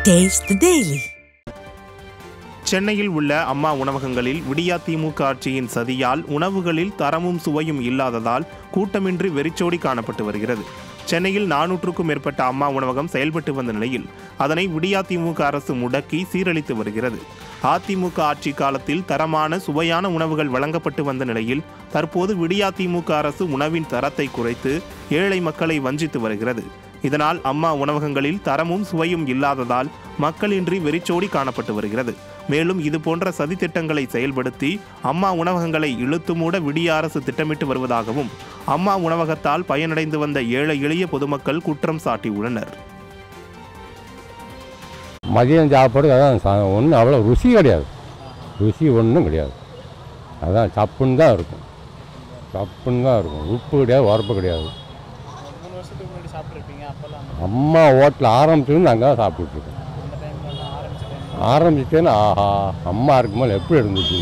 Taste the Daily. சென்னையில் உள்ள அம்மா உணவகங்களில் விடியா திமுக ஆட்சியின் சதியால் உணவுகளில் தரமும் சுவையும் இல்லாததால் கூட்டமின்றி வெறிச்சோடி காணப்பட்டு வருகிறது சென்னையில் நானூற்றுக்கும் மேற்பட்ட அம்மா உணவகம் செயல்பட்டு வந்த நிலையில் அதனை விடியா திமுக அரசு முடக்கி சீரழித்து வருகிறது அதிமுக ஆட்சி காலத்தில் தரமான சுவையான உணவுகள் வழங்கப்பட்டு வந்த நிலையில் தற்போது விடியா திமுக அரசு உணவின் தரத்தை குறைத்து ஏழை மக்களை வஞ்சித்து வருகிறது இதனால் அம்மா உணவகங்களில் தரமும் சுவையும் இல்லாததால் மக்களின்றி வெறிச்சோடி காணப்பட்டு வருகிறது மேலும் இது போன்ற சதித்திட்டங்களை செயல்படுத்தி அம்மா உணவகங்களை இழுத்து மூட விடிய அரசு திட்டமிட்டு வருவதாகவும் அம்மா உணவகத்தால் பயனடைந்து வந்த ஏழை எளிய பொதுமக்கள் குற்றம் சாட்டியுள்ளனர் மதியம் சாப்பாடு அதான் ஒன்றும் அவ்வளோ ருசி கிடையாது ருசி ஒன்றும் கிடையாது அதான் சப்புன்னு தான் இருக்கும் சப்புன்னு தான் இருக்கும் உப்பு கிடையாது உரப்பு கிடையாது மூணு வருஷத்துக்கு முன்னாடி சாப்பிட்ருப்பீங்க அப்போல்லாம் அம்மா ஹோட்டல் ஆரம்பிச்சிருந்து அங்கே தான் சாப்பிட்டுருக்கோம் அந்த டைம்லலாம் ஆரம்பிச்ச டைம் ஆரம்பிச்சேன்னு ஆஹா அம்மா இருக்கும்போது எப்படி இருந்துச்சு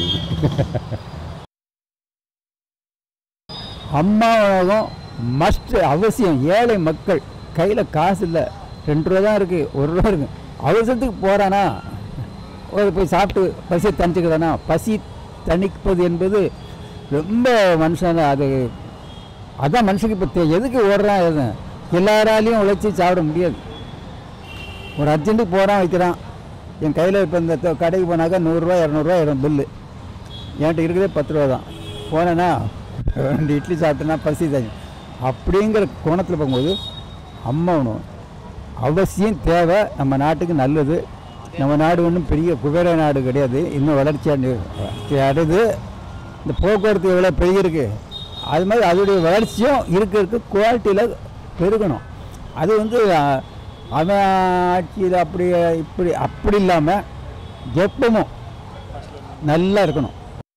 அம்மா உணவகம் மஸ்ட் அவசியம் ஏழை மக்கள் கையில் காசு இல்லை ரெண்டு ரூபா தான் இருக்குது ஒரு ரூபா இருக்குது அவசரத்துக்கு போகிறானா ஒரு போய் சாப்பிட்டு பசியை தணிச்சுக்கிறானா பசி தணிப்பது என்பது ரொம்ப மனுஷன் அது அதான் மனுஷனுக்கு இப்போ தெ- எதுக்கு ஓடுறான் எது எல்லாராலையும் உழைச்சி சாப்பிட முடியாது ஒரு அர்ஜென்ட்டுக்கு போகிறான் வைக்கிறான் என் கையில் இப்போ இந்த த- கடைக்கு போனாக்கா நூறுரூவா இரநூறுவா வரும் பில்லு என்கிட்ட இருக்கிறதே பத்து ரூபா தான் போனேன்னா ரெண்டு இட்லி சாப்பிட்டேன்னா பசி தான் அப்படிங்கிற கோணத்தில் போகும்போது அம்மா உணவு அவசியம் தேவை நம்ம நாட்டுக்கு நல்லது நம்ம நாடு ஒன்றும் பெரிய குபேர நாடு கிடையாது இன்னும் வளர்ச்சி அடைஞ்சு வளர்ச்சி அடையுது இந்த போக்குவரத்து எவ்வளோ பெருகிருக்கு அது மாதிரி அதோடைய வளர்ச்சியும் இருக்க இருக்க குவாலிட்டியில் பெருகணும் அது வந்து அஹ், அவன் ஆட்சியில் அப்படி இப்படி அப்படி இல்லாமல் எப்பவும் நல்லா இருக்கணும்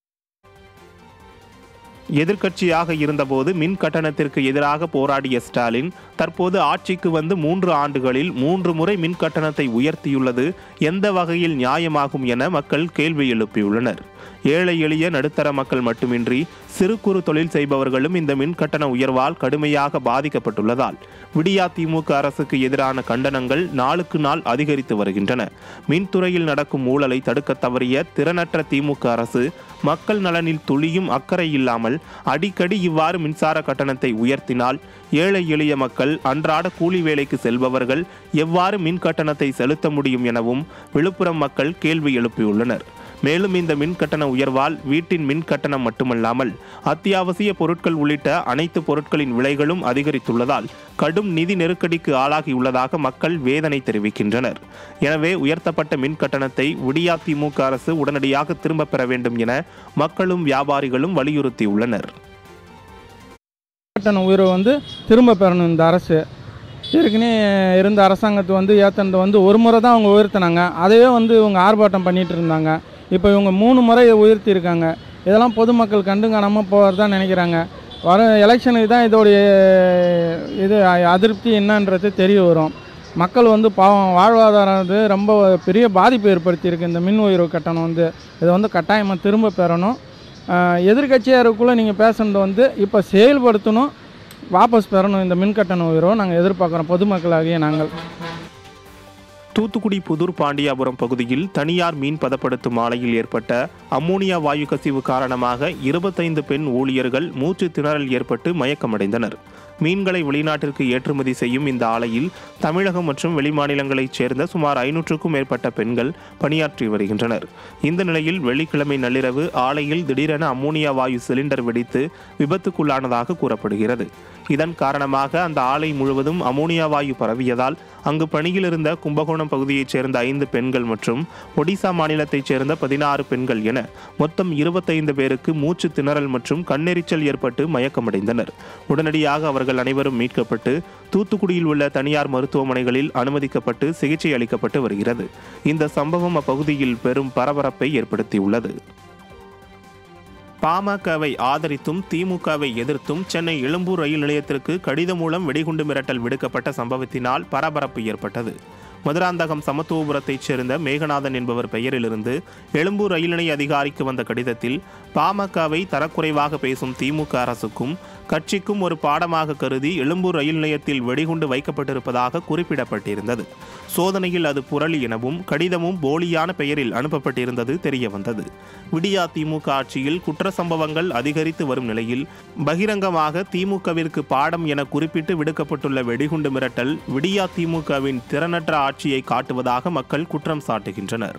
எதிர்க்கட்சியாக இருந்தபோது மின் கட்டணத்திற்கு எதிராக போராடிய ஸ்டாலின் தற்போது ஆட்சிக்கு வந்து மூன்று ஆண்டுகளில் மூன்று முறை மின் கட்டணத்தை உயர்த்தியுள்ளது எந்த வகையில் நியாயமாகும் என மக்கள் கேள்வி எழுப்பியுள்ளனர் ஏழை எளிய நடுத்தர மக்கள் மட்டுமின்றி சிறு குறு தொழில் செய்பவர்களும் இந்த மின் கட்டண உயர்வால் கடுமையாக பாதிக்கப்பட்டுள்ளதால் விடியா திமுக அரசுக்கு எதிரான கண்டனங்கள் நாளுக்கு நாள் அதிகரித்து வருகின்றன மின்துறையில் நடக்கும் ஊழலை தடுக்க தவறிய திறனற்ற திமுக அரசு மக்கள் நலனில் துளியும் அக்கறை இல்லாமல் அடிக்கடி இவ்வாறு மின்சார கட்டணத்தை உயர்த்தினால் ஏழை எளிய மக்கள் அன்றாட கூலி வேலைக்கு செல்பவர்கள் எவ்வாறு மின் கட்டணத்தை செலுத்த முடியும் எனவும் விழுப்புரம் மக்கள் கேள்வி எழுப்பியுள்ளனர் மேலும் இந்த மின் கட்டண உயர்வால் வீட்டின் மின் கட்டணம் மட்டுமல்லாமல் அத்தியாவசிய பொருட்கள் உள்ளிட்ட அனைத்து பொருட்களின் விலைகளும் அதிகரித்துள்ளதால் கடும் நிதி நெருக்கடிக்கு ஆளாகியுள்ளதாக மக்கள் வேதனை தெரிவிக்கின்றனர் எனவே உயர்த்தப்பட்ட மின் கட்டணத்தை விடியா திமுக அரசு உடனடியாக திரும்பப் பெற வேண்டும் என மக்களும் வியாபாரிகளும் வலியுறுத்தியுள்ளனர் கட்டண உயர்வு வந்து திரும்ப பெறணும் இந்த அரசு ஏற்கனவே இருந்த அரசாங்கத்தை வந்து ஏற்றினது வந்து ஒரு முறை தான் அவங்க உயர்த்தினாங்க அதையே வந்து இவங்க ஆர்ப்பாட்டம் பண்ணிட்டு இருந்தாங்க இப்போ இவங்க மூணு முறை உயர்த்தியிருக்காங்க இதெல்லாம் பொதுமக்கள் கண்டு காணாமல் போகிறதா நினைக்கிறாங்க வர எலெக்ஷனுக்கு தான் இதோடைய இது அதிருப்தி என்னன்றது தெரிய வரும் மக்கள் வந்து பாவம் வாழ்வாதாரம் வந்து ரொம்ப பெரிய பாதிப்பு ஏற்படுத்தியிருக்கு இந்த மின் உயர்வு கட்டணம் வந்து இதை வந்து கட்டாயமாக திரும்ப பெறணும் எதிர்கட்சியாக இருக்கக்குள்ள நீங்கள் பேசுனது வந்து இப்போ செயல்படுத்தணும் வாபஸ் பெறணும் இந்த மின் கட்டண உயர்வை நாங்கள் எதிர்பார்க்குறோம் பொதுமக்களாகிய நாங்கள் தூத்துக்குடி புதூர் பாண்டியாபுரம் பகுதியில் தனியார் மீன் பதப்படுத்தும் ஆலையில் ஏற்பட்ட அம்மோனியா வாயு கசிவு காரணமாக இருபத்தைந்து பெண் ஊழியர்கள் மூச்சு திணறல் ஏற்பட்டு மயக்கமடைந்தனர் மீன்களை வெளிநாட்டிற்கு ஏற்றுமதி செய்யும் இந்த ஆலையில் தமிழகம் மற்றும் வெளிமாநிலங்களைச் சேர்ந்த சுமார் ஐநூற்றுக்கும் மேற்பட்ட பெண்கள் பணியாற்றி வருகின்றனர் இந்த நிலையில் வெள்ளிக்கிழமை நள்ளிரவு ஆலையில் திடீரென அம்மோனியா வாயு சிலிண்டர் வெடித்து விபத்துக்குள்ளானதாக கூறப்படுகிறது இதன் காரணமாக அந்த ஆலை முழுவதும் அமோனியா வாயு பரவியதால் அங்கு பணியில் இருந்த கும்பகோணம் பகுதியைச் சேர்ந்த ஐந்து பெண்கள் மற்றும் ஒடிசா மாநிலத்தைச் சேர்ந்த பதினாறு பெண்கள் என மொத்தம் இருபத்தைந்து பேருக்கு மூச்சு திணறல் மற்றும் கண்ணெரிச்சல் ஏற்பட்டு மயக்கமடைந்தனர் உடனடியாக அவர்கள் அனைவரும் மீட்கப்பட்டு தூத்துக்குடியில் உள்ள தனியார் மருத்துவமனைகளில் அனுமதிக்கப்பட்டு சிகிச்சை அளிக்கப்பட்டு வருகிறது இந்த சம்பவம் அப்பகுதியில் பெரும் பரபரப்பை ஏற்படுத்தியுள்ளது பாமகவை ஆதரித்தும் திமுகவை எதிர்த்தும் சென்னை எழும்பூர் ரயில் நிலையத்திற்கு கடிதம் மூலம் வெடிகுண்டு மிரட்டல் விடுக்கப்பட்ட சம்பவத்தினால் பரபரப்பு ஏற்பட்டது மதுராந்தகம் சமத்துவபுரத்தைச் சேர்ந்த மேகநாதன் என்பவர் பெயரிலிருந்து எழும்பூர் ரயில் நிலைய அதிகாரிக்கு வந்த கடிதத்தில் பாமகவை தரக்குறைவாக பேசும் திமுக அரசுக்கும் கட்சிக்கும் ஒரு பாடமாக கருதி எழும்பூர் ரயில் நிலையத்தில் வெடிகுண்டு வைக்கப்பட்டிருப்பதாக குறிப்பிடப்பட்டிருந்தது சோதனையில் அது புரளி எனவும் கடிதமும் போலியான பெயரில் அனுப்பப்பட்டிருந்தது தெரியவந்தது விடியா திமுக ஆட்சியில் குற்ற சம்பவங்கள் அதிகரித்து வரும் நிலையில் பகிரங்கமாக திமுகவிற்கு பாடம் என குறிப்பிட்டு விடுக்கப்பட்டுள்ள வெடிகுண்டு மிரட்டல் விடியா திமுகவின் திறனற்ற ஆட்சியை காட்டுவதாக மக்கள் குற்றம் சாட்டுகின்றனர்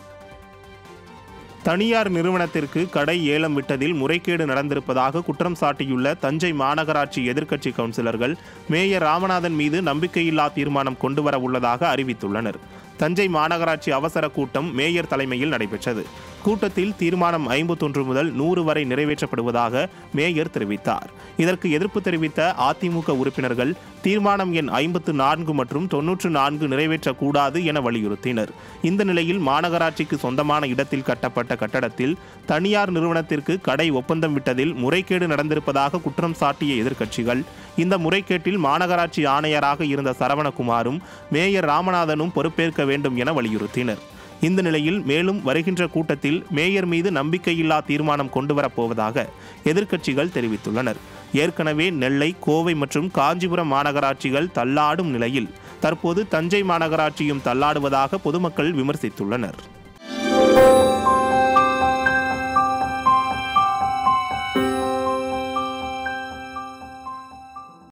தனியார் நிறுவனத்திற்கு கடை ஏலம் விட்டதில் முறைகேடு நடந்திருப்பதாக குற்றம் சாட்டியுள்ள தஞ்சை மாநகராட்சி எதிர்க்கட்சி கவுன்சிலர்கள் மேயர் ராமநாதன் மீது நம்பிக்கையில்லா தீர்மானம் கொண்டுவர உள்ளதாக அறிவித்துள்ளனர் தஞ்சை மாநகராட்சி அவசர கூட்டம் மேயர் தலைமையில் நடைபெற்றது கூட்டத்தில் தீர்மானம் ஐம்பத்தொன்று முதல் நூறு வரை நிறைவேற்றப்படுவதாக மேயர் தெரிவித்தார் இதற்கு எதிர்ப்பு தெரிவித்த அதிமுக உறுப்பினர்கள் தீர்மானம் எண் ஐம்பத்து நான்கு மற்றும் தொன்னூற்று நான்கு நிறைவேற்றக்கூடாது என வலியுறுத்தினர் இந்த நிலையில் மாநகராட்சிக்கு சொந்தமான இடத்தில் கட்டப்பட்ட கட்டடத்தில் தனியார் நிறுவனத்திற்கு கடை ஒப்பந்தம் விட்டதில் முறைகேடு நடந்திருப்பதாக குற்றம் சாட்டிய எதிர்க்கட்சிகள் இந்த முறைகேட்டில் மாநகராட்சி ஆணையராக இருந்த சரவணகுமாரும் மேயர் ராமநாதனும் பொறுப்பேற்க வேண்டும் என வலியுறுத்தினர் இந்த நிலையில் மேலும் வருகின்ற கூட்டத்தில் மேயர் மீது நம்பிக்கையில்லா தீர்மானம் கொண்டுவரப் போவதாக எதிர்க்கட்சிகள் தெரிவித்துள்ளனர் ஏற்கனவே நெல்லை கோவை மற்றும் காஞ்சிபுரம் மாநகராட்சிகள் தள்ளாடும் நிலையில் தற்போது தஞ்சை மாநகராட்சியும் தள்ளாடுவதாக பொதுமக்கள் விமர்சித்துள்ளனர்